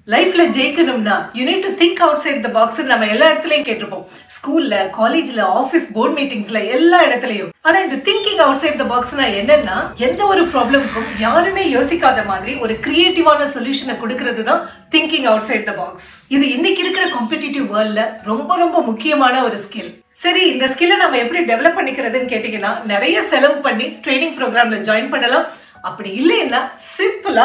லைஃப்ல ஜெயிக்கணும்னா you need to think outside the box நம்ம எல்லா இடத்துலயும் கேட்டிருப்போம் ஸ்கூல்ல காலேஜ்ல ஆபீஸ் போர்ட் மீட்டிங்ஸ்ல எல்லா இடத்துலயும் ஆனா இந்த திங்கிங் அவுட் சைட் த பாக்ஸ்னா என்னன்னா எந்த ஒரு ப்ராப்ளம்க்கும் யாருமே யோசிக்காத மாதிரி ஒரு கிரியேட்டிவான சொல்யூஷனை கொடுக்கறது தான் thinking outside the box இது இன்னைக்கு இருக்கிற காம்படிட்டிவ் வேர்ல்ட்ல ரொம்ப ரொம்ப முக்கியமான ஒரு ஸ்கில் சரி இந்த ஸ்கில்லை நம்ம எப்படி டெவலப் பண்ணிக்கிறதுன்னு கேட்டீங்கன்னா நிறைய செலவு பண்ணி ட்ரைனிங் ப்ரோக்ராம்ல ஜாயின் பண்ணலாம் அப்படி இல்லைன்னா சிம்பிளா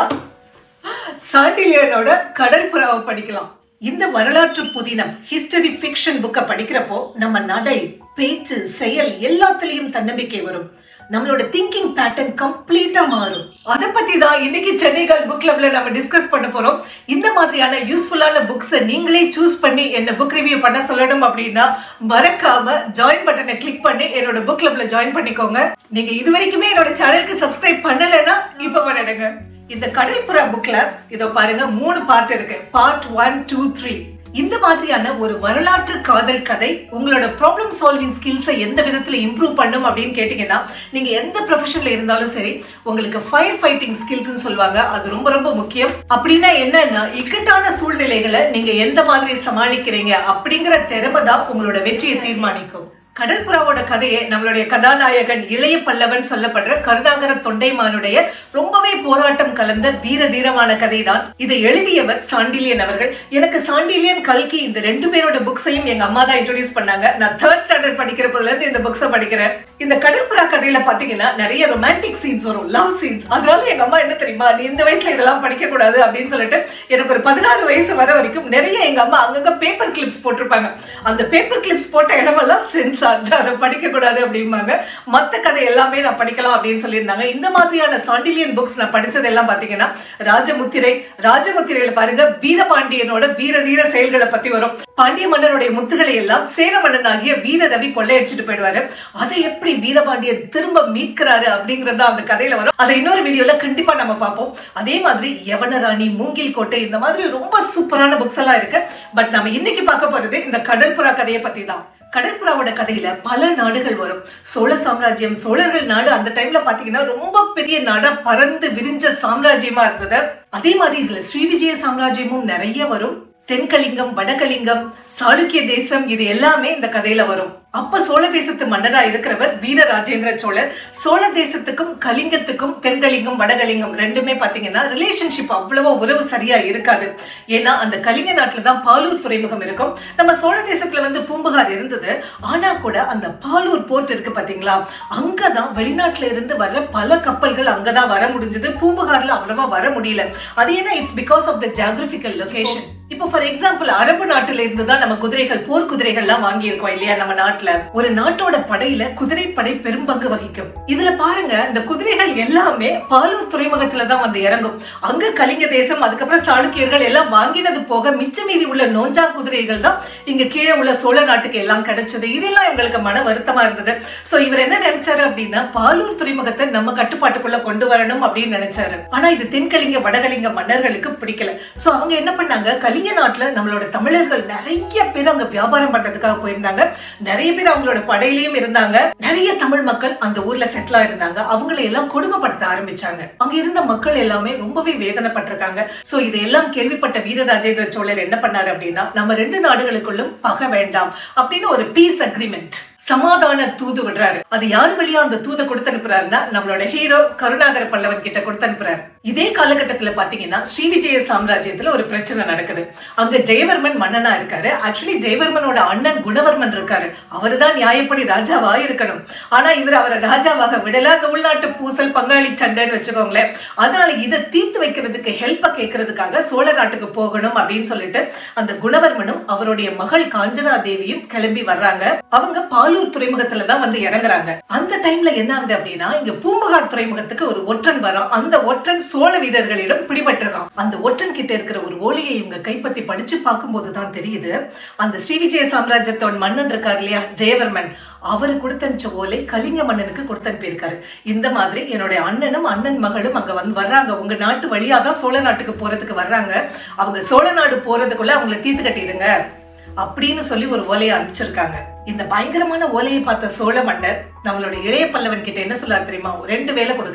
சாண்டிலியனோட கடல் புறாவை படிக்கலாம் இந்த வரலாற்று புதினம் ஹிஸ்டரி ஃபிக்ஷன் புக்கை படிக்கிறப்போ நம்ம நடை பேச்சு செயல் எல்லாத்துலயும் தன்னம்பிக்கை வரும் நம்மளோட திங்கிங் பேட்டர்ன் கம்ப்ளீட்டா மாறும் அதை பத்தி தான் இன்னைக்கு சென்னைகள் புக் கிளப்ல நம்ம டிஸ்கஸ் பண்ண போறோம் இந்த மாதிரியான யூஸ்ஃபுல்லான புக்ஸை நீங்களே சூஸ் பண்ணி என்ன புக் ரிவ்யூ பண்ண சொல்லணும் அப்படின்னா மறக்காம ஜாயின் பட்டனை கிளிக் பண்ணி என்னோட புக் கிளப்ல ஜாயின் பண்ணிக்கோங்க நீங்க இது வரைக்குமே என்னோட சேனலுக்கு சப்ஸ்கிரைப் பண்ணலைன்னா இப்ப பண்ணிடுங்க இந்த கடல்புறா புக்ல இதோ பாருங்க மூணு பார்ட் இருக்கு பார்ட் ஒன் டூ த்ரீ இந்த மாதிரியான ஒரு வரலாற்று காதல் கதை உங்களோட ப்ராப்ளம் சால்விங் ஸ்கில்ஸை எந்த விதத்துல இம்ப்ரூவ் பண்ணும் அப்படின்னு கேட்டீங்கன்னா நீங்க எந்த ப்ரொஃபஷன்ல இருந்தாலும் சரி உங்களுக்கு ஃபயர் ஃபைட்டிங் ஸ்கில்ஸ்னு சொல்லுவாங்க அது ரொம்ப ரொம்ப முக்கியம் அப்படின்னா என்னன்னா இக்கட்டான சூழ்நிலைகளை நீங்க எந்த மாதிரி சமாளிக்கிறீங்க அப்படிங்கிற திறமை தான் உங்களோட வெற்றியை தீர்மானிக்கும் கடற்புறாவோட கதையை நம்மளுடைய கதாநாயகன் இளைய பல்லவன் சொல்லப்படுற கருணாகர தொண்டைமானுடைய ரொம்பவே போராட்டம் கலந்த வீர தீரமான கதை தான் இதை எழுதியவர் சாண்டிலியன் அவர்கள் எனக்கு சாண்டிலியன் கல்கி இந்த ரெண்டு பேரோட புக்ஸையும் எங்க அம்மா தான் இன்ட்ரோடியூஸ் பண்ணாங்க நான் தேர்ட் ஸ்டாண்டர்ட் படிக்கிறதுல இருந்து இந்த புக்ஸை படிக்கிறேன் இந்த கடற்புறா கதையில பாத்தீங்கன்னா நிறைய ரொமான்டிக் சீன்ஸ் வரும் லவ் சீன்ஸ் அதனால எங்க அம்மா என்ன தெரியுமா நீ இந்த வயசுல இதெல்லாம் படிக்க கூடாது அப்படின்னு சொல்லிட்டு எனக்கு ஒரு பதினாறு வயசு வர வரைக்கும் நிறைய எங்க அம்மா அங்கங்க பேப்பர் கிளிப்ஸ் போட்டிருப்பாங்க அந்த பேப்பர் கிளிப்ஸ் போட்ட இடமெல்லாம் சென்சார் அதை படிக்க கூடாது அப்படிம்பாங்க மத்த கதை எல்லாமே நான் படிக்கலாம் அப்படின்னு சொல்லியிருந்தாங்க இந்த மாதிரியான சாண்டிலியன் புக்ஸ் நான் படிச்சது எல்லாம் பாத்தீங்கன்னா ராஜமுத்திரை ராஜமுத்திரையில பாருங்க வீரபாண்டியனோட வீர தீர செயல்களை பத்தி வரும் பாண்டிய மன்னனுடைய முத்துகளை எல்லாம் சேர மன்னன் ஆகிய வீர ரவி கொள்ளையடிச்சிட்டு போயிடுவாரு அதை எப்படி வீரபாண்டியன் திரும்ப மீட்கிறாரு அப்படிங்கறது அந்த கதையில வரும் அதை இன்னொரு வீடியோல கண்டிப்பா நம்ம பார்ப்போம் அதே மாதிரி யவனராணி மூங்கில் கோட்டை இந்த மாதிரி ரொம்ப சூப்பரான புக்ஸ் எல்லாம் இருக்கு பட் நம்ம இன்னைக்கு பார்க்க போறது இந்த கடற்புறா கதையை பத்தி தான் கடற்புறாவோட கதையில பல நாடுகள் வரும் சோழ சாம்ராஜ்யம் சோழர்கள் நாடு அந்த டைம்ல பாத்தீங்கன்னா ரொம்ப பெரிய நாடா பறந்து விரிஞ்ச சாம்ராஜ்யமா இருந்தது அதே மாதிரி இதுல ஸ்ரீவிஜய சாம்ராஜ்யமும் நிறைய வரும் தென்கலிங்கம் வடகலிங்கம் சாளுக்கிய தேசம் இது எல்லாமே இந்த கதையில வரும் அப்ப சோழ தேசத்து மன்னரா இருக்கிறவர் வீர ராஜேந்திர சோழர் சோழ தேசத்துக்கும் கலிங்கத்துக்கும் தென்கலிங்கம் வடகலிங்கம் ரெண்டுமே பாத்தீங்கன்னா ரிலேஷன்ஷிப் அவ்வளவா உறவு சரியா இருக்காது ஏன்னா அந்த கலிங்க நாட்டுல தான் பாலூர் துறைமுகம் இருக்கும் நம்ம சோழ தேசத்துல வந்து பூம்புகார் இருந்தது ஆனா கூட அந்த பாலூர் போர்ட் இருக்கு பாத்தீங்களா அங்கதான் வெளிநாட்டுல இருந்து வர்ற பல கப்பல்கள் அங்கதான் வர முடிஞ்சது பூம்புகார்ல அவ்வளவா வர முடியல அது ஏன்னா it's because of the geographical location இப்போ ஃபார் எக்ஸாம்பிள் அரபு நாட்டுல இருந்து தான் நம்ம குதிரைகள் போர் குதிரைகள்லாம் வாங்கி இருக்கோம் இல்லையா நம்ம நாட்டுல ஒரு நாட்டோட படையில குதிரைப்படை பெரும் பங்கு வகிக்கும் இதுல பாருங்க இந்த குதிரைகள் எல்லாமே பாலூர் துறைமுகத்துல தான் வந்து இறங்கும் அங்க கலிங்க தேசம் அதுக்கப்புறம் சாளுக்கியர்கள் எல்லாம் வாங்கினது போக மிச்ச மீதி உள்ள நோஞ்சா குதிரைகள் தான் இங்க கீழே உள்ள சோழ நாட்டுக்கு எல்லாம் கிடைச்சது இதெல்லாம் இவங்களுக்கு மன வருத்தமா இருந்தது சோ இவர் என்ன நினைச்சாரு அப்படின்னா பாலூர் துறைமுகத்தை நம்ம கட்டுப்பாட்டுக்குள்ள கொண்டு வரணும் அப்படின்னு நினைச்சாரு ஆனா இது தென்கலிங்க வடகலிங்க மன்னர்களுக்கு பிடிக்கல சோ அவங்க என்ன பண்ணாங்க கலிங்க நாட்டுல நம்மளோட தமிழர்கள் நிறைய பேர் அங்க வியாபாரம் பண்றதுக்காக போயிருந்தாங்க நிறைய பேர் அவங்களோட படையிலயும் இருந்தாங்க நிறைய தமிழ் மக்கள் அந்த ஊர்ல செட்டில் இருந்தாங்க அவங்களை எல்லாம் கொடுமைப்படுத்த ஆரம்பிச்சாங்க அங்க இருந்த மக்கள் எல்லாமே ரொம்பவே வேதனைப்பட்டிருக்காங்க சோ இதையெல்லாம் கேள்விப்பட்ட வீரராஜேந்திர சோழர் என்ன பண்ணாரு அப்படின்னா நம்ம ரெண்டு நாடுகளுக்குள்ளும் பகை வேண்டாம் அப்படின்னு ஒரு பீஸ் அக்ரிமெண்ட் சமாதான தூது விடுறாரு அது யார் வழியா அந்த தூதை கொடுத்து அனுப்புறாருன்னா நம்மளோட ஹீரோ கருணாகர பல்லவன் கிட்ட கொடுத்து அனுப்புறாரு இதே காலகட்டத்துல பாத்தீங்கன்னா ஸ்ரீவிஜய சாம்ராஜ்யத்துல ஒரு பிரச்சனை நடக்குது அங்க ஜெயவர்மன் மன்னனா இருக்காரு ஆக்சுவலி ஜெயவர்மனோட அண்ணன் குணவர்மன் இருக்காரு அவரு தான் நியாயப்படி ராஜாவா இருக்கணும் ஆனா இவர் அவரை ராஜாவாக விடல அந்த உள்நாட்டு பூசல் பங்காளி சண்டைன்னு வச்சுக்கோங்களேன் அதனால இதை தீர்த்து வைக்கிறதுக்கு ஹெல்ப்ப கேட்கறதுக்காக சோழ நாட்டுக்கு போகணும் அப்படின்னு சொல்லிட்டு அந்த குணவர்மனும் அவருடைய மகள் காஞ்சனா தேவியும் கிளம்பி வர்றாங்க அவங்க பாலு பாலூர் துறைமுகத்துல தான் வந்து இறங்குறாங்க அந்த டைம்ல என்ன ஆகுது அப்படின்னா இங்க பூம்புகார் துறைமுகத்துக்கு ஒரு ஒற்றன் வரும் அந்த ஒற்றன் சோழ வீரர்களிடம் பிடிபட்டுறான் அந்த ஒற்றன் கிட்ட இருக்கிற ஒரு ஓலையை இவங்க கைப்பற்றி படிச்சு பார்க்கும்போது தான் தெரியுது அந்த ஸ்ரீவிஜய சாம்ராஜ்யத்தோட மன்னன் இருக்கார் இல்லையா ஜெயவர்மன் அவரு கொடுத்தனுச்ச ஓலை கலிங்க மன்னனுக்கு கொடுத்தனுப்பியிருக்காரு இந்த மாதிரி என்னுடைய அண்ணனும் அண்ணன் மகளும் அங்க வந்து வர்றாங்க உங்க நாட்டு வழியா தான் சோழ நாட்டுக்கு போறதுக்கு வர்றாங்க அவங்க சோழ நாடு போறதுக்குள்ள அவங்கள தீர்த்து கட்டிடுங்க அப்படின்னு சொல்லி ஒரு ஓலையை அனுப்பிச்சிருக்காங்க இந்த பயங்கரமான ஓலையை பார்த்த சோழ மன்னர் நம்மளோட இளைய பல்லவன் கிட்ட என்ன சொல்லார் தெரியுமா ரெண்டு வேலை கொடுக்குறாரு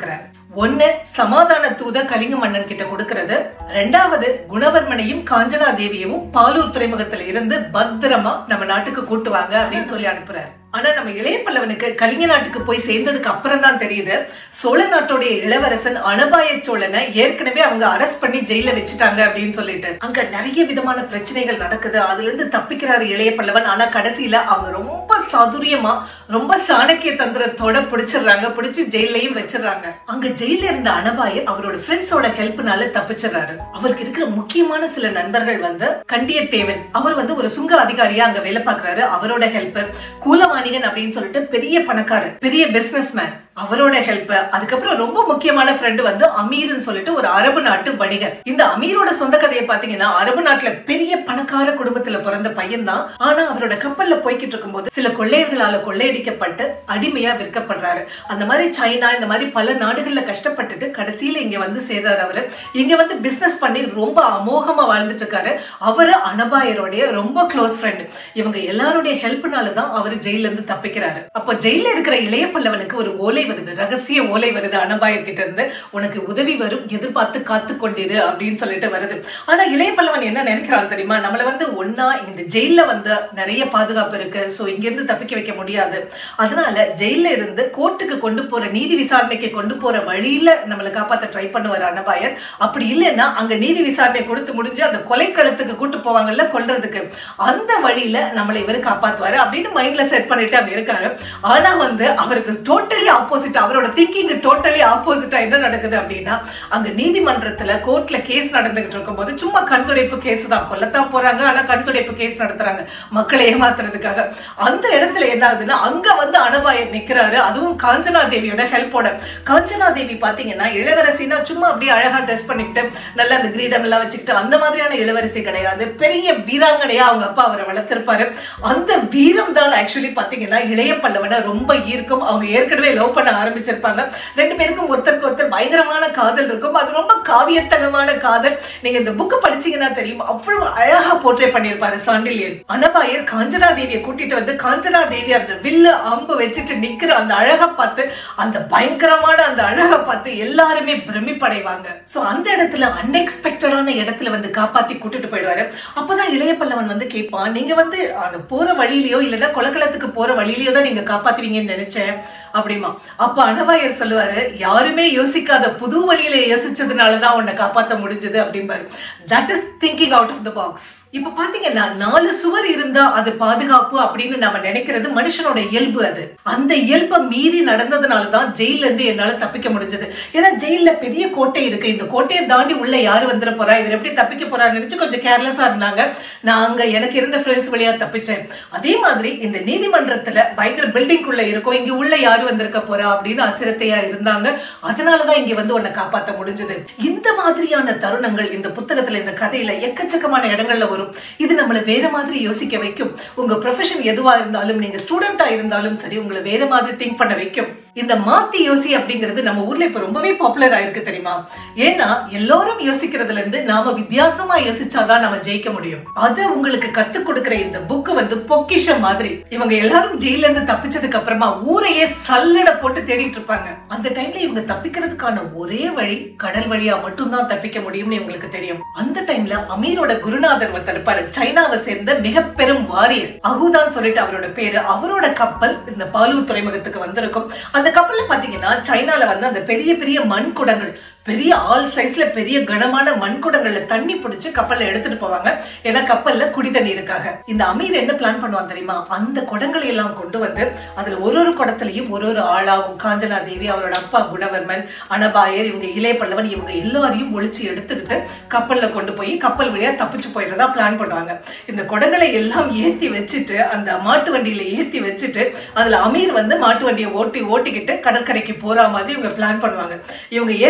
ஒண்ணு சமாதான தூத கலிங்க மன்னன் கிட்ட கொடுக்கறது ரெண்டாவது குணவர்மனையும் காஞ்சனா தேவியவும் பாலூர் துறைமுகத்துல இருந்து பத்திரமா நம்ம நாட்டுக்கு கூட்டுவாங்க அப்படின்னு சொல்லி அனுப்புறாரு ஆனா நம்ம இளைய பல்லவனுக்கு கலிங்க நாட்டுக்கு போய் சேர்ந்ததுக்கு அப்புறம் தான் தெரியுது சோழ நாட்டுடைய இளவரசன் அனபாய சோழனை ஏற்கனவே அவங்க அரெஸ்ட் பண்ணி ஜெயில வச்சுட்டாங்க அப்படின்னு சொல்லிட்டு அங்க நிறைய விதமான பிரச்சனைகள் நடக்குது அதுல இருந்து தப்பிக்கிறாரு இளைய பல்லவன் ஆனா கடைசியில அவங்க ரொம்ப சாதுரியமா ரொம்ப சாணக்கிய தந்திரத்தோட பிடிச்சிடுறாங்க பிடிச்சு ஜெயிலையும் வச்சிடுறாங்க அங்க ஜெயில இருந்த அனபாயர் அவரோட ஃப்ரெண்ட்ஸோட ஹெல்ப்னால தப்பிச்சிடுறாரு அவருக்கு இருக்கிற முக்கியமான சில நண்பர்கள் வந்து கண்டியத்தேவன் அவர் வந்து ஒரு சுங்க அதிகாரியா அங்க வேலை பார்க்கறாரு அவரோட ஹெல்ப் கூலவாணிகன் அப்படின்னு சொல்லிட்டு பெரிய பணக்காரர் பெரிய பிசினஸ் மேன் அவரோட ஹெல்ப் அதுக்கப்புறம் ரொம்ப முக்கியமான ஃப்ரெண்டு வந்து அமீர்னு சொல்லிட்டு ஒரு அரபு நாட்டு வணிகர் இந்த அமீரோட சொந்த கதையை பாத்தீங்கன்னா அரபு நாட்டுல பெரிய பணக்கார குடும்பத்துல பிறந்த பையன் தான் ஆனா அவரோட கப்பல்ல போய்கிட்டு இருக்கும்போது சில கொள்ளையர்களால கொள்ளையடிக்கப்பட்டு அடிமையா விற்கப்படுறாரு அந்த மாதிரி சைனா இந்த மாதிரி பல நாடுகள்ல கஷ்டப்பட்டுட்டு கடைசியில இங்க வந்து சேர்றாரு அவரு இங்க வந்து பிசினஸ் பண்ணி ரொம்ப அமோகமா வாழ்ந்துட்டு இருக்காரு அவரு அனபாயரோடைய ரொம்ப க்ளோஸ் ஃப்ரெண்ட் இவங்க எல்லாருடைய ஹெல்ப்னால தான் அவர் ஜெயில இருந்து தப்பிக்கிறாரு அப்போ ஜெயில இருக்கிற இளைய பல்லவனுக்கு ஒரு ஓலை வருது ரகசிய ஓலை வருது அனபாயர் கிட்ட இருந்து உனக்கு உதவி வரும் எதிர்பார்த்து காத்து கொண்டிரு அப்படின்னு சொல்லிட்டு வருது ஆனா இளைய பல்லவன் என்ன நினைக்கிறான் தெரியுமா நம்மள வந்து ஒன்னா இந்த ஜெயில வந்து நிறைய பாதுகாப்பு இருக்கு சோ இங்க இருந்து தப்பிக்க வைக்க முடியாது அதனால ஜெயில இருந்து கோர்ட்டுக்கு கொண்டு போற நீதி விசாரணைக்கு கொண்டு போற வழியில நம்மளை காப்பாத்த ட்ரை பண்ணுவார் அனபாயர் அப்படி இல்லைன்னா அங்க நீதி விசாரணை கொடுத்து முடிஞ்சு அந்த கொலைக்களத்துக்கு கூட்டு போவாங்கல்ல கொல்றதுக்கு அந்த வழியில நம்மளை இவர் காப்பாத்துவாரு அப்படின்னு மைண்ட்ல செட் பண்ணிட்டு அப்படி இருக்காரு ஆனா வந்து அவருக்கு டோட்டலி ஆப்போசிட் அவரோட திங்கிங் டோட்டலி ஆப்போசிட்டா என்ன நடக்குது அப்படின்னா அங்க நீதிமன்றத்துல கோர்ட்ல கேஸ் நடந்துகிட்டு இருக்கும்போது சும்மா கண்துடைப்பு கேஸ் தான் கொல்லத்தான் போறாங்க ஆனா கண்துடைப்பு கேஸ் நடத்துறாங்க மக்களை ஏமாத்துறதுக்காக அந்த இடத்துல என்ன ஆகுதுன்னா அங்க வந்து அனபாயர் நிக்கிறாரு அதுவும் காஞ்சனா தேவியோட ஹெல்ப்போட காஞ்சனா தேவி பாத்தீங்கன்னா இளவரசினா சும்மா அப்படியே அழகா ட்ரெஸ் பண்ணிக்கிட்டு நல்லா அந்த கிரீடம் எல்லாம் வச்சுக்கிட்டு அந்த மாதிரியான இளவரசி கிடையாது பெரிய வீராங்கனையா அவங்க அப்பா அவரை வளர்த்திருப்பாரு அந்த வீரம் தான் ஆக்சுவலி பாத்தீங்கன்னா இளைய பல்லவனை ரொம்ப ஈர்க்கும் அவங்க ஏற்கனவே லவ் பண்ண ஆரம்பிச்சிருப்பாங்க ரெண்டு பேருக்கும் ஒருத்தருக்கு ஒருத்தர் பயங்கரமான காதல் இருக்கும் அது ரொம்ப காவியத்தனமான காதல் நீங்க இந்த புக்கு படிச்சீங்கன்னா தெரியும் அவ்வளவு அழகா போர்ட்ரே பண்ணியிருப்பாரு சாண்டில்யன் அனபாயர் காஞ்சனா தேவியை கூட்டிட்டு வந்து காஞ்சனா தேவி அந்த வில்லு அம்பு வச்சுட்டு நிக்கிற அந்த அழகை பார்த்து அந்த பயங்கரமான அந்த அழகை பார்த்து எல்லாருமே பிரமிப்படைவாங்க சோ அந்த இடத்துல அன்எக்ஸ்பெக்டடான இடத்துல வந்து காப்பாத்தி கூட்டிட்டு போயிடுவாரு அப்பதான் இளைய பல்லவன் வந்து கேட்பான் நீங்க வந்து அந்த போற வழியிலயோ இல்லைன்னா கொலக்களத்துக்கு போற வழியிலயோ தான் நீங்க காப்பாத்துவீங்கன்னு நினைச்சேன் அப்படிமா அப்ப அனவாயர் சொல்லுவாரு யாருமே யோசிக்காத புது வழியில யோசிச்சதுனாலதான் உன்னை காப்பாத்த முடிஞ்சது அப்படிம்பாரு that is thinking out of the box இப்ப பாத்தீங்கன்னா நாலு சுவர் இருந்தா அது பாதுகாப்பு அப்படின்னு நம்ம நினைக்கிறது மனுஷனோட இயல்பு அது அந்த இயல்பை மீறி நடந்ததுனால தான் ஜெயில இருந்து என்னால தப்பிக்க முடிஞ்சது ஏன்னா ஜெயில பெரிய கோட்டை இருக்கு இந்த கோட்டையை தாண்டி உள்ள யாரு வந்துட போறா இவர் எப்படி தப்பிக்க போறாரு நினைச்சு கொஞ்சம் கேர்லெஸ்ஸா இருந்தாங்க நான் அங்க எனக்கு இருந்த ஃப்ரெண்ட்ஸ் வழியா தப்பிச்சேன் அதே மாதிரி இந்த நீதிமன்றத்துல பயங்கர பில்டிங் குள்ள இருக்கும் இங்க உள்ள யாரு வந்திருக்க போறா அப்படின்னு அசிரத்தையா இருந்தாங்க அதனாலதான் இங்க வந்து உன்னை காப்பாத்த முடிஞ்சது இந்த மாதிரியான தருணங்கள் இந்த புத்தகத்துல இந்த கதையில எக்கச்சக்கமான இடங்கள்ல வரும் இது நம்மளை வேற மாதிரி யோசிக்க வைக்கும் உங்க ப்ரொஃபஷன் எதுவா இருந்தாலும் நீங்க ஸ்டூடெண்டா இருந்தாலும் சரி உங்களை வேற மாதிரி திங்க் பண்ண வைக்கும் இந்த மாத்தி யோசி அப்படிங்கிறது நம்ம ஊர்ல இப்ப ரொம்பவே பாப்புலர் ஆயிருக்கு தெரியுமா ஏன்னா எல்லாரும் யோசிக்கிறதுல இருந்து நாம வித்தியாசமா யோசிச்சாதான் நம்ம ஜெயிக்க முடியும் அதை உங்களுக்கு கத்துக் கொடுக்கிற இந்த புக்கு வந்து பொக்கிஷம் மாதிரி இவங்க எல்லாரும் ஜெயில இருந்து தப்பிச்சதுக்கு அப்புறமா ஊரையே சல்லட போட்டு தேடிட்டு இருப்பாங்க அந்த டைம்ல இவங்க தப்பிக்கிறதுக்கான ஒரே வழி கடல் வழியா மட்டும்தான் தப்பிக்க முடியும்னு இவங்களுக்கு தெரியும் அந்த டைம்ல அமீரோட குருநாதர் ஒருத்தர் இருப்பாரு சைனாவை சேர்ந்த மிக பெரும் வாரியர் அகுதான் சொல்லிட்டு அவரோட பேரு அவரோட கப்பல் இந்த பாலூர் துறைமுகத்துக்கு வந்திருக்கும் அந்த கப்பல்ல பாத்தீங்கன்னா சைனால வந்து அந்த பெரிய பெரிய மண் குடங்கள் பெரிய ஆல் சைஸ்ல பெரிய கனமான மண்குடங்கள்ல தண்ணி பிடிச்சு கப்பல்ல எடுத்துட்டு போவாங்க ஏன்னா கப்பல்ல குடி தண்ணீருக்காக இந்த அமீர் என்ன பிளான் பண்ணுவான் தெரியுமா அந்த குடங்களை எல்லாம் கொண்டு வந்து அதுல ஒரு ஒரு குடத்துலயும் ஒரு ஒரு ஆளாவும் காஞ்சனா தேவி அவரோட அப்பா குணவர்மன் அனபாயர் இவங்க இளைய பல்லவன் இவங்க எல்லாரையும் ஒழிச்சு எடுத்துக்கிட்டு கப்பல்ல கொண்டு போய் கப்பல் வழியா தப்பிச்சு போயிடுறதா பிளான் பண்ணுவாங்க இந்த குடங்களை எல்லாம் ஏத்தி வச்சுட்டு அந்த மாட்டு வண்டியில ஏத்தி வச்சுட்டு அதுல அமீர் வந்து மாட்டு வண்டியை ஓட்டி ஓட்டிக்கிட்டு கடற்கரைக்கு போற மாதிரி இவங்க பிளான் பண்ணுவாங்க இவங்க ஏற்கனவே என்ன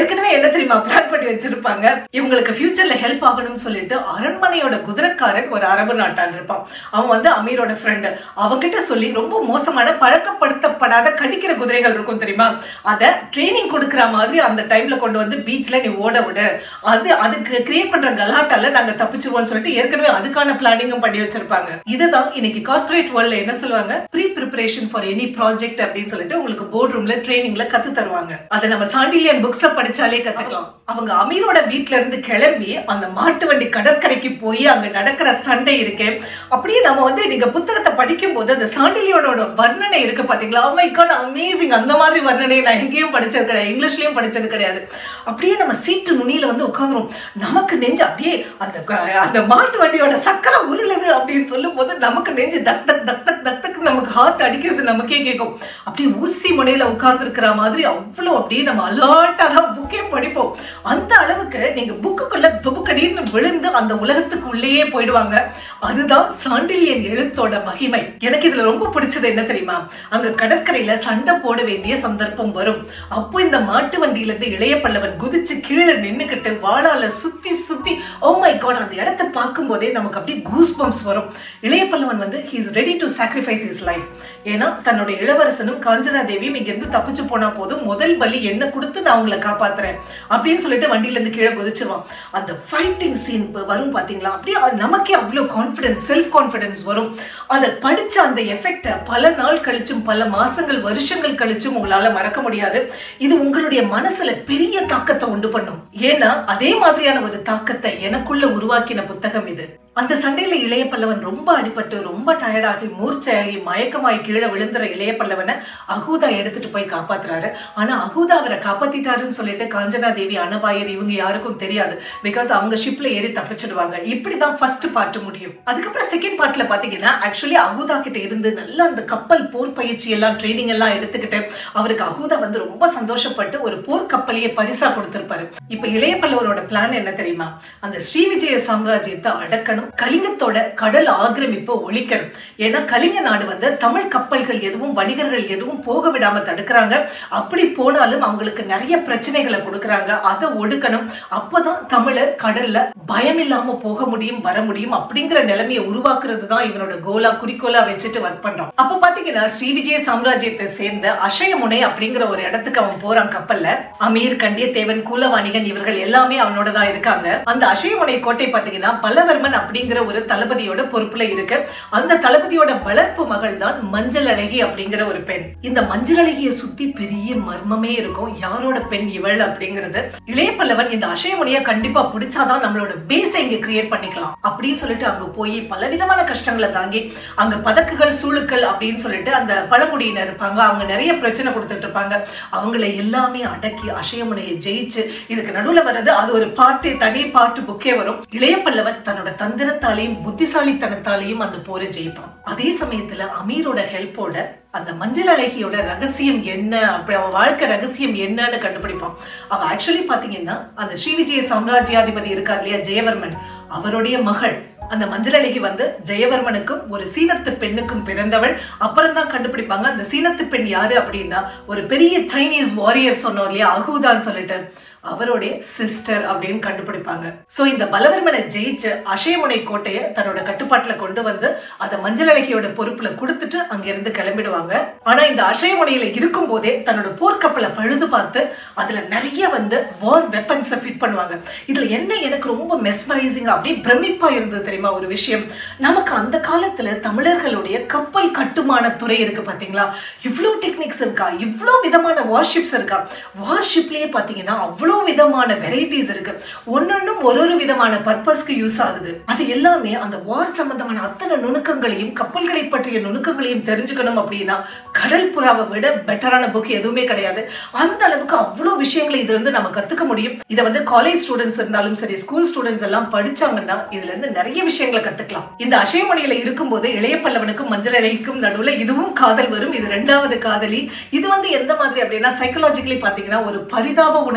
என்ன தெரியுமா பிளான் பண்ணி வச்சிருப்பாங்க இவங்களுக்கு ஃபியூச்சர்ல ஹெல்ப் ஆகணும்னு சொல்லிட்டு அரண்மனையோட குதிரைக்காரன் ஒரு அரபு நாட்டான் இருப்பான் அவன் வந்து அமீரோட ஃப்ரெண்டு அவகிட்ட சொல்லி ரொம்ப மோசமான பழக்கப்படுத்தப்படாத கடிக்கிற குதிரைகள் இருக்கும் தெரியுமா அதை ட்ரைனிங் கொடுக்குற மாதிரி அந்த டைம்ல கொண்டு வந்து பீச்ல நீ ஓட விடு அது அதுக்கு கிரியேட் பண்ற கலாட்டால நாங்க தப்பிச்சிருவோம்னு சொல்லிட்டு ஏற்கனவே அதுக்கான பிளானிங்கும் பண்ணி வச்சிருப்பாங்க இதுதான் இன்னைக்கு கார்ப்பரேட் வேர்ல்ட்ல என்ன சொல்லுவாங்க pre preparation for any project அப்படின்னு சொல்லிட்டு உங்களுக்கு போர்ட் ரூம்ல ட்ரைனிங்ல கத்து தருவாங்க அதை நம்ம சாண்டிலியன் புக்ஸ படிச்சாலே கத்துக்கலாம் அவங்க அமீரோட வீட்ல இருந்து கிளம்பி அந்த மாட்டு வண்டி கடற்கரைக்கு போய் அங்க நடக்கிற சண்டை இருக்கு அப்படியே நம்ம வந்து நீங்க புத்தகத்தை படிக்கும் போது அந்த சாண்டிலியனோட வர்ணனை இருக்கு பாத்தீங்களா மை காட் அமேசிங் அந்த மாதிரி வர்ணனை நான் எங்கேயும் படிச்சது கிடையாது இங்கிலீஷ்லயும் படிச்சது கிடையாது அப்படியே நம்ம சீட்டு நுனியில வந்து உட்காந்துரும் நமக்கு நெஞ்சு அப்படியே அந்த க- அந்த மாட்டு வண்டியோட சக்கரை உருளுது அப்படின்னு சொல்லும் போது நமக்கு நெஞ்சு தக் தக் தக் தக் தக் தக் நமக்கு ஹார்ட் அடிக்கிறது நமக்கே கேட்கும் அப்படியே ஊசி முனையில உட்கார்ந்து இருக்கிற மாதிரி அவ்வளோ அப்படியே நம்ம அலர்ட்டா தான் புக்கே படிப்போம் அந்த அளவுக்கு நீங்க புக்குக்குள்ள துபுக்கடின்னு விழுந்து அந்த உலகத்துக்கு உள்ளேயே போயிடுவாங்க அதுதான் சாண்டிலியன் எழுத்தோட மகிமை எனக்கு இதுல ரொம்ப பிடிச்சது என்ன தெரியுமா அங்க கடற்கரையில சண்டை போட வேண்டிய சந்தர்ப்பம் வரும் அப்போ இந்த மாட்டு வண்டியில இருந்து இளைய பல்லவன் குதிச்சு கீழே நின்னுக்கிட்டு வாழால சுத்தி சுத்தி ஓ மை காட் அந்த இடத்தை பார்க்கும் போதே நமக்கு அப்படியே கூஸ் பம்ப்ஸ் வரும் இளைய பல்லவன் வந்து he is ready to sacrifice is life ஏன்னா தன்னுடைய இளவரசனும் காஞ்சனா தேவியும் இங்க இருந்து தப்பிச்சு போனா போதும் முதல் பலி என்ன கொடுத்து நான் உங்களை காப்பாத்துறேன் அப்படின்னு சொல்லிட்டு வண்டியில இருந்து கீழே குதிச்சிருவான் அந்த ஃபைட்டிங் சீன் வரும் பாத்தீங்களா அப்படியே அது நமக்கே அவ்வளோ கான்ஃபிடன்ஸ் செல்ஃப் கான்ஃபிடன்ஸ் வரும் அதை படிச்ச அந்த எஃபெக்டை பல நாள் கழிச்சும் பல மாசங்கள் வருஷங்கள் கழிச்சும் உங்களால மறக்க முடியாது இது உங்களுடைய மனசுல பெரிய தாக்கத்தை உண்டு பண்ணும் ஏன்னா அதே மாதிரியான ஒரு தாக்கத்தை எனக்குள்ள உருவாக்கின புத்தகம் இது அந்த சண்டையில இளைய பல்லவன் ரொம்ப அடிபட்டு ரொம்ப டயர்டாகி மூர்ச்சையாகி மயக்கமாய் கீழே விழுந்துற இளைய பல்லவனை அகூதா எடுத்துட்டு போய் காப்பாத்துறாரு ஆனா அகூதா அவரை காப்பாத்திட்டாருன்னு சொல்லிட்டு காஞ்சனா தேவி அனபாயர் இவங்க யாருக்கும் தெரியாது பிகாஸ் அவங்க ஷிப்ல ஏறி தப்பிச்சிடுவாங்க இப்படிதான் ஃபர்ஸ்ட் பார்ட் முடியும் அதுக்கப்புறம் செகண்ட் பார்ட்ல பாத்தீங்கன்னா ஆக்சுவலி அகூதா கிட்ட இருந்து நல்லா அந்த கப்பல் போர் பயிற்சி எல்லாம் ட்ரைனிங் எல்லாம் எடுத்துக்கிட்டு அவருக்கு அகூதா வந்து ரொம்ப சந்தோஷப்பட்டு ஒரு போர் கப்பலையே பரிசா கொடுத்திருப்பாரு இப்ப இளைய பல்லவரோட பிளான் என்ன தெரியுமா அந்த ஸ்ரீவிஜய சாம்ராஜ்யத்தை அடக்கணும் கலிங்கத்தோட கடல் ஆக்கிரமிப்பை ஒழிக்கணும் ஏன்னா கலிங்க நாடு வந்து தமிழ் கப்பல்கள் எதுவும் வணிகர்கள் எதுவும் போக விடாம தடுக்கிறாங்க அப்படி போனாலும் அவங்களுக்கு நிறைய பிரச்சனைகளை கொடுக்கறாங்க அதை ஒடுக்கணும் அப்பதான் தமிழர் கடல்ல பயம் இல்லாம போக முடியும் வர முடியும் அப்படிங்கிற நிலைமையை உருவாக்குறது தான் இவனோட கோலா குறிக்கோளா வச்சுட்டு ஒர்க் பண்றான் அப்ப பாத்தீங்கன்னா ஸ்ரீவிஜய சாம்ராஜ்யத்தை சேர்ந்த அஷயமுனை அப்படிங்கிற ஒரு இடத்துக்கு அவன் போறான் கப்பல்ல அமீர் கண்டியத்தேவன் கூலவாணிகன் இவர்கள் எல்லாமே அவனோட தான் இருக்காங்க அந்த அஷயமுனை கோட்டை பாத்தீங்கன்னா பல்லவர்மன் அப்படிங்கிற ஒரு தளபதியோட பொறுப்புல இருக்கு அந்த தளபதியோட வளர்ப்பு மகள் தான் மஞ்சள் அழகி அப்படிங்கிற ஒரு பெண் இந்த மஞ்சள் அழகியை சுத்தி பெரிய மர்மமே இருக்கும் யாரோட பெண் இவள் அப்படிங்கிறது இளைய பல்லவன் இந்த அஷயமுனைய கண்டிப்பா பிடிச்சாதான் நம்மளோட பேஸை இங்க கிரியேட் பண்ணிக்கலாம் அப்படின்னு சொல்லிட்டு அங்க போய் பலவிதமான கஷ்டங்களை தாங்கி அங்க பதக்குகள் சூழுக்கள் அப்படின்னு சொல்லிட்டு அந்த பழங்குடியினர் இருப்பாங்க அவங்க நிறைய பிரச்சனை கொடுத்துட்டு இருப்பாங்க அவங்கள எல்லாமே அடக்கி அஷயமுனையை ஜெயிச்சு இதுக்கு நடுவுல வர்றது அது ஒரு பாட்டு தனி பாட்டு புக்கே வரும் இளைய பல்லவன் தன்னோட தந்திரத்தாலையும் புத்திசாலித்தனத்தாலையும் அந்த போரை ஜெயிப்பான் அதே சமயத்துல அமீரோட ஹெல்ப்போட அந்த மஞ்சள் அழகியோட ரகசியம் என்ன அப்படி அவன் வாழ்க்கை ரகசியம் என்னன்னு கண்டுபிடிப்பான் அவ ஆக்சுவலி பாத்தீங்கன்னா அந்த ஸ்ரீவிஜய சாம்ராஜ்யாதிபதி இருக்கார் இல்லையா ஜெயவர்மன் அவருடைய மகள் அந்த மஞ்சள் அழகி வந்து ஜெயவர்மனுக்கும் ஒரு சீனத்து பெண்ணுக்கும் பிறந்தவள் அப்புறம் தான் கண்டுபிடிப்பாங்க அந்த சீனத்து பெண் யாரு அப்படின்னா ஒரு பெரிய சைனீஸ் வாரியர் சொன்னோம் இல்லையா அகூதான்னு சொல்லிட்டு அவருடைய சிஸ்டர் அப்படின்னு கண்டுபிடிப்பாங்க சோ இந்த பலவர்மனை ஜெயிச்சு அஷயமுனை கோட்டையை தன்னோட கட்டுப்பாட்டுல கொண்டு வந்து அதை மஞ்சள் அழகியோட பொறுப்புல கொடுத்துட்டு அங்க இருந்து கிளம்பிடுவாங்க ஆனா இந்த அஷயமுனையில இருக்கும் போதே தன்னோட போர்க்கப்பலை பழுது பார்த்து அதுல நிறைய வந்து வார் வெப்பன்ஸை ஃபிட் பண்ணுவாங்க இதுல என்ன எனக்கு ரொம்ப மெஸ்மரைசிங் அப்படியே பிரமிப்பா இருந்தது தெரியுமா ஒரு விஷயம் நமக்கு அந்த காலத்துல தமிழர்களுடைய கப்பல் கட்டுமான துறை இருக்கு பாத்தீங்களா இவ்வளோ டெக்னிக்ஸ் இருக்கா இவ்வளோ விதமான வார்ஷிப்ஸ் இருக்கா வார்ஷிப்லயே பாத்தீங்கன்னா அவ்வளோ விதமான வெரைட்டிஸ் இருக்கு ஒன்னொன்னும் ஒரு ஒரு விதமான பர்பஸ்க்கு யூஸ் ஆகுது அது எல்லாமே அந்த வார் சம்பந்தமான அத்தனை நுணுக்கங்களையும் கப்பல்களை பற்றிய நுணுக்கங்களையும் தெரிஞ்சுக்கணும் அப்படின்னா கடல் புறாவை விட பெட்டரான புக் எதுவுமே கிடையாது அந்த அளவுக்கு அவ்வளோ விஷயங்களை இதுல இருந்து நம்ம கத்துக்க முடியும் இதை வந்து காலேஜ் ஸ்டூடெண்ட்ஸ் இருந்தாலும் சரி ஸ்கூல் ஸ்டூடெண்ட்ஸ் எல்லாம் படிச்சாங்கன்னா இதுல இருந்து நிறைய விஷயங்களை கத்துக்கலாம் இந்த அசைமணியில இருக்கும்போது இளைய பல்லவனுக்கும் மஞ்சள் அழகிக்கும் நடுவுல இதுவும் காதல் வரும் இது ரெண்டாவது காதலி இது வந்து எந்த மாதிரி அப்படின்னா சைக்கலாஜிக்கலி பாத்தீங்கன்னா ஒரு பரிதாப உணர்ச்சியில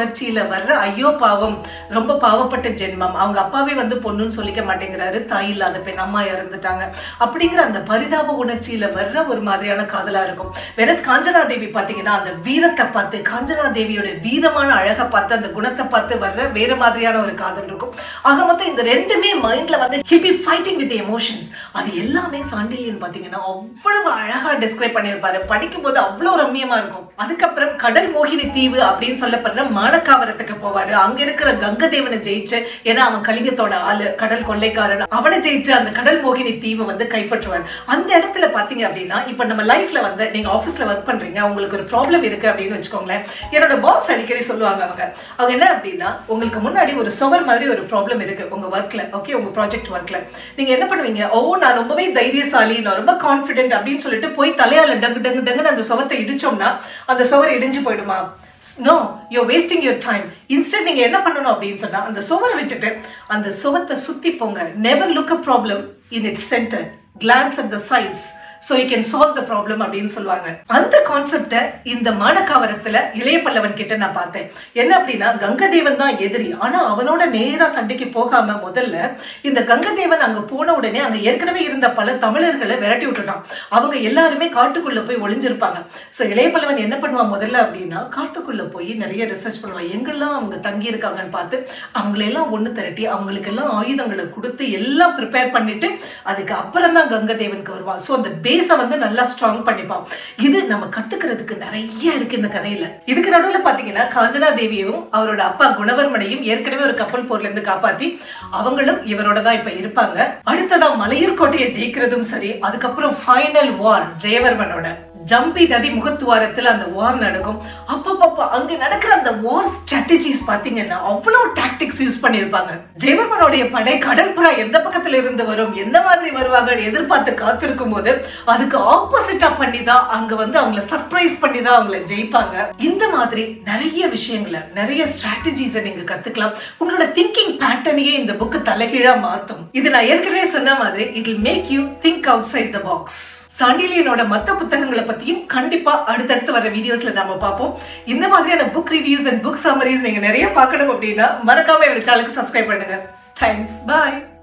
வர்ற ஐயோ பாவம் ரொம்ப பாவப்பட்ட ஜென்மம் அவங்க அப்பாவே வந்து பொண்ணுன்னு சொல்லிக்க மாட்டேங்கிறாரு தாய் இல்லாத பெண் அம்மா இறந்துட்டாங்க அப்படிங்கிற அந்த பரிதாப உணர்ச்சியில வர்ற ஒரு மாதிரியான காதலா இருக்கும் வேற காஞ்சனா தேவி பாத்தீங்கன்னா அந்த வீரத்தை பார்த்து காஞ்சனா தேவியோட வீரமான அழகை பார்த்து அந்த குணத்தை பார்த்து வர்ற வேற மாதிரியான ஒரு காதல் இருக்கும் ஆக மொத்தம் இந்த ரெண்டுமே மைண்ட்ல வந்து he'll be fighting with emotions அது எல்லாமே சாண்டிலியன் பாத்தீங்கன்னா அவ்வளவு அழகா டிஸ்கிரைப் பண்ணியிருப்பாரு படிக்கும்போது அவ்வளவு ரம்மியமா இருக்கும் அதுக்கப்புறம் கடல் மோகினி தீவு அப்படின்னு சொல்லப்படுற மானக்காவரத்துக்கு போவாரு அங்க இருக்கிற கங்கதேவனை ஜெயிச்சு ஏன்னா அவன் கலிங்கத்தோட ஆளு கடல் கொள்ளைக்காரன் அவனை ஜெயிச்சு அந்த கடல் மோகினி தீவை வந்து கைப்பற்றுவார் அந்த இடத்துல பாத்தீங்க அப்படின்னா இப்ப நம்ம லைஃப்ல வந்து நீங்க ஆபீஸ்ல ஒர்க் பண்றீங்க உங்களுக்கு ஒரு ப்ராப்ளம் இருக்கு அப்படின்னு வச்சுக்கோங்களேன் என்னோட பாஸ் அடிக்கடி சொல்லுவாங்க அவங்க அவங்க என்ன அப்படின்னா உங்களுக்கு முன்னாடி ஒரு சுவர் மாதிரி ஒரு ப்ராப்ளம் இருக்கு உங்க ஒர்க்ல ஓகே உங்க ப்ராஜெக்ட் ஒர்க்ல நீங்க என்ன பண்ணுவீங்க ஓ நான் ரொம்பவே தைரியசாலி நான் ரொம்ப கான்ஃபிடென்ட் அப்படின்னு சொல்லிட்டு போய் தலையால டங்கு டங்கு டங்குன்னு அந்த சுவத்தை இடிச்சோம்னா அந்த சுவர் இடிஞ்சு போயிடுமா no you wasting your time instant நீங்க என்ன பண்ணணும் அப்படின்னு சொன்னா அந்த சுவரை விட்டுட்டு அந்த சுவத்தை சுத்தி போங்க never look a problem in its centre glance at the sides so you can solve the problem அப்படின்னு சொல்லுவாங்க அந்த கான்செப்டை இந்த மானக்காவரத்துல இளைய பல்லவன் கிட்ட நான் பார்த்தேன் என்ன அப்படின்னா கங்கதேவன் தான் எதிரி ஆனா அவனோட நேரா சண்டைக்கு போகாம முதல்ல இந்த கங்கதேவன் அங்க போன உடனே அங்க ஏற்கனவே இருந்த பல தமிழர்களை விரட்டி விட்டுட்டான் அவங்க எல்லாருமே காட்டுக்குள்ள போய் ஒளிஞ்சிருப்பாங்க ஸோ இளைய பல்லவன் என்ன பண்ணுவான் முதல்ல அப்படின்னா காட்டுக்குள்ள போய் நிறைய ரிசர்ச் பண்ணுவான் எங்கெல்லாம் அவங்க தங்கி இருக்காங்கன்னு பார்த்து அவங்களெல்லாம் ஒன்று திரட்டி அவங்களுக்கு எல்லாம் ஆயுதங்களை கொடுத்து எல்லாம் ப்ரிப்பேர் பண்ணிட்டு அதுக்கு அப்புறம் தான் கங்கதேவனுக்கு வருவான் ஸோ அந்த பேஸை வந்து நல்லா ஸ்ட்ராங் பண்ணிப்பான் இது நம்ம கத்துக்கிறதுக்கு நிறைய இருக்கு இந்த கதையில இதுக்கு நடுவில் பாத்தீங்கன்னா காஞ்சனா தேவியவும் அவரோட அப்பா குணவர்மனையும் ஏற்கனவே ஒரு கப்பல் போர்ல இருந்து காப்பாத்தி அவங்களும் இவரோட தான் இப்ப இருப்பாங்க அடுத்ததா மலையூர் கோட்டையை ஜெயிக்கிறதும் சரி அதுக்கப்புறம் ஃபைனல் வார் ஜெயவர்மனோட ஜம்பி நதி முகத்துவாரத்துல அந்த வார் நடக்கும் அப்பப்பப்ப அங்க நடக்கிற அந்த வார் ஸ்ட்ராட்டஜிஸ் பாத்தீங்கன்னா அவ்வளவு டாக்டிக்ஸ் யூஸ் பண்ணியிருப்பாங்க ஜெயவர்மனுடைய படை கடற்புறா எந்த பக்கத்துல இருந்து வரும் எந்த மாதிரி வருவாங்க எதிர்பார்த்து காத்திருக்கும் போது அதுக்கு ஆப்போசிட்டா பண்ணி தான் அங்க வந்து அவங்கள சர்ப்ரைஸ் பண்ணி தான் அவங்கள ஜெயிப்பாங்க இந்த மாதிரி நிறைய விஷயங்களை நிறைய ஸ்ட்ராட்டஜிஸை நீங்க கத்துக்கலாம் உங்களோட திங்கிங் பேட்டர்னையே இந்த புக்கு தலைகீழா மாத்தும் இது நான் ஏற்கனவே சொன்ன மாதிரி it will make you think outside the box சாண்டிலியனோட மத்த புத்தகங்களை பத்தியும் கண்டிப்பா அடுத்தடுத்து வர வீடியோஸ்ல நாம பார்ப்போம் இந்த மாதிரியான book reviews and book summaries நீங்க நிறைய பார்க்கணும் அப்படின்னா மறக்காம என்னோட சேனலுக்கு சப்ஸ்கிரைப் பண்ணுங்க தேங்க்ஸ் பாய்